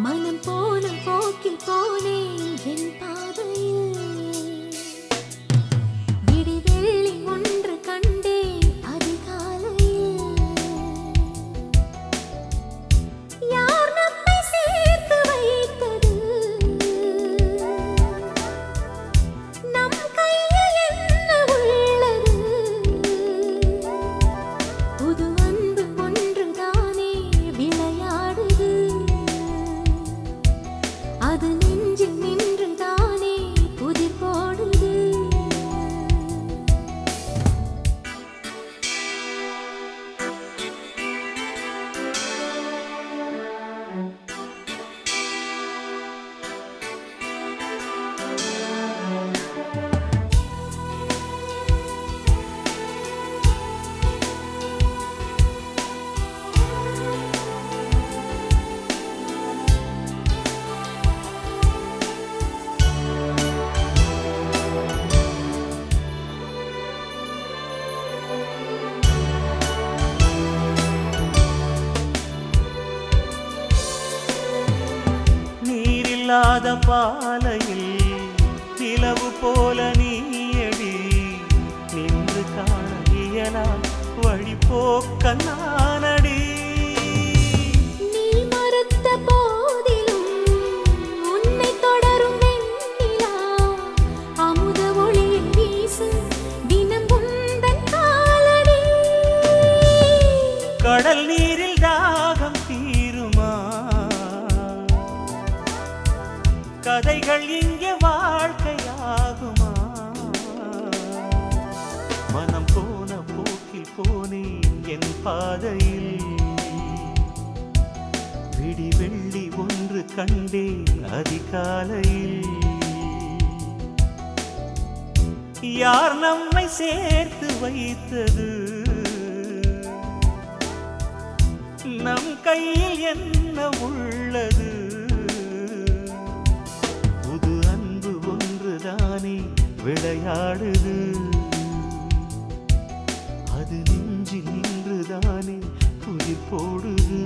மனம் போன போக்கில் போனேன் என் பாதையில் விடிவெள்ளி ஒன்று கண்டேன் அதிகாலையில் யார் நம்மை சேர்த்து வைத்தது நம் கையில் என்ன உள்ளது புது அன்பு ஒன்றுதானே விளையாடுது அது நெஞ்சில் நின்றுதானே புதிர் போடுது நீரில்லாத பாலையில் நிலவு போல நீயடி நின்று காண இயலா வழி போக்க நானடி நீ மறுத்த போதிலும் உன்னை தொடரும் வெண்ணிலா அமுத ஒளியில் வீசு தினம் உந்தன் காலடி கடல் நீரில் தாகம் தீருமா கதைகள் இங்கே வாழ்க்கையாகுமா மனம் போன போக்கில் போனேன் என் பாதையில் விடி வெள்ளி ஒன்று கண்டேன் அதிகாலையில் யார் நம்மை சேர்த்து வைத்தது நம் கையில் என்ன உள்ளது புது அன்பு ஒன்றுதானே விளையாடுது அது நெஞ்சில் நின்றுதானே புதிர் போடுது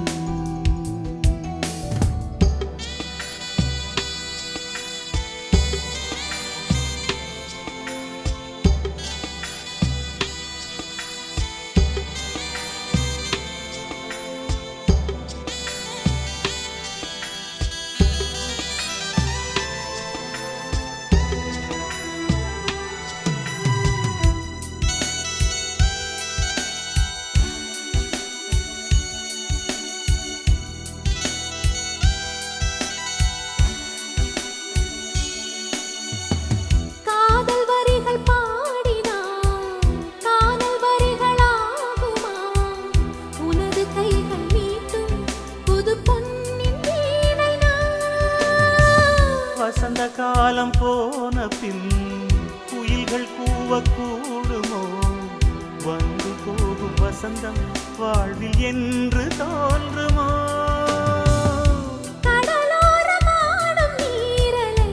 காதல் வரிகள் பாடினான் காதல் வரிகளாகுமா உனது கைகள் நீட்டும் புது பொன்னின் வீணை நான். வசந்த காலம் போன பின் குயில்கள் கூவக்கூடுமோ வந்து போகும் வசந்தம் வாழ்வில் என்று தோன்றுமோ கடலோரமாடும் நீரலை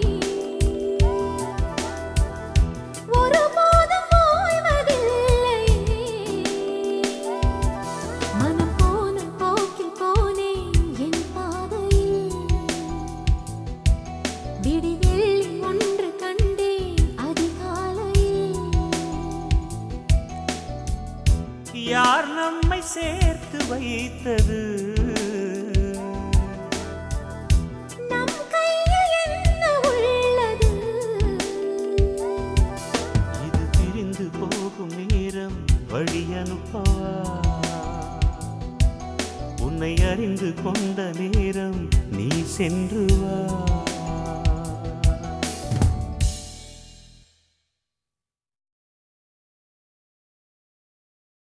ஒருபோதும் ஓய்வதில்லை. மனம் போன போக்கில் போனேன் என் பாதையில். விடிவெள்ளி ஒன்று கண்டேன் அதிகாலையில் யார் நம்மை சேர்த்து வைத்தது நம் கையில் என்ன உள்ளது இது பிரிந்து போகும் நேரம் வழி அனுப்பவா உன்னை அறிந்து கொண்ட நேரம் நீ சென்று வா